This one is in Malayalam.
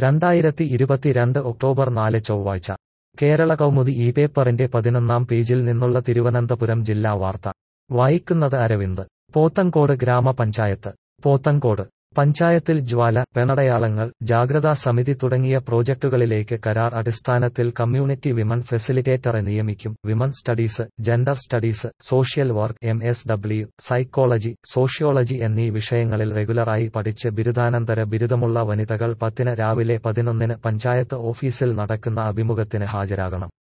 രണ്ടായിരത്തി ഇരുപത്തിരണ്ട് ഒക്ടോബർ നാല് ചൊവ്വാഴ്ച കേരള കൗമുദി ഈ പേപ്പറിന്റെ പതിനൊന്നാം പേജിൽ നിന്നുള്ള തിരുവനന്തപുരം ജില്ലാ വാർത്ത വായിക്കുന്നത് അരവിന്ദ് പോത്തൻകോട് ഗ്രാമപഞ്ചായത്ത് പോത്തൻകോട് പഞ്ചായത്തിൽ ജ്വാല പെണടയാളങ്ങൾ ജാഗ്രതാ സമിതി തുടങ്ങിയ പ്രോജക്ടുകളിലേക്ക് കരാർ അടിസ്ഥാനത്തിൽ കമ്മ്യൂണിറ്റി വിമൺ ഫെസിലിറ്റേറ്ററെ നിയമിക്കും women studies gender studies social work M S W psychology sociology എന്നീ വിഷയങ്ങളിൽ റെഗുലറായി പഠിച്ച് ബിരുദാനന്തര ബിരുദമുള്ള വനിതകൾ പത്തിന് രാവിലെ പതിനൊന്നിന് പഞ്ചായത്ത് ഓഫീസിൽ നടക്കുന്ന അഭിമുഖത്തിന് ഹാജരാകണം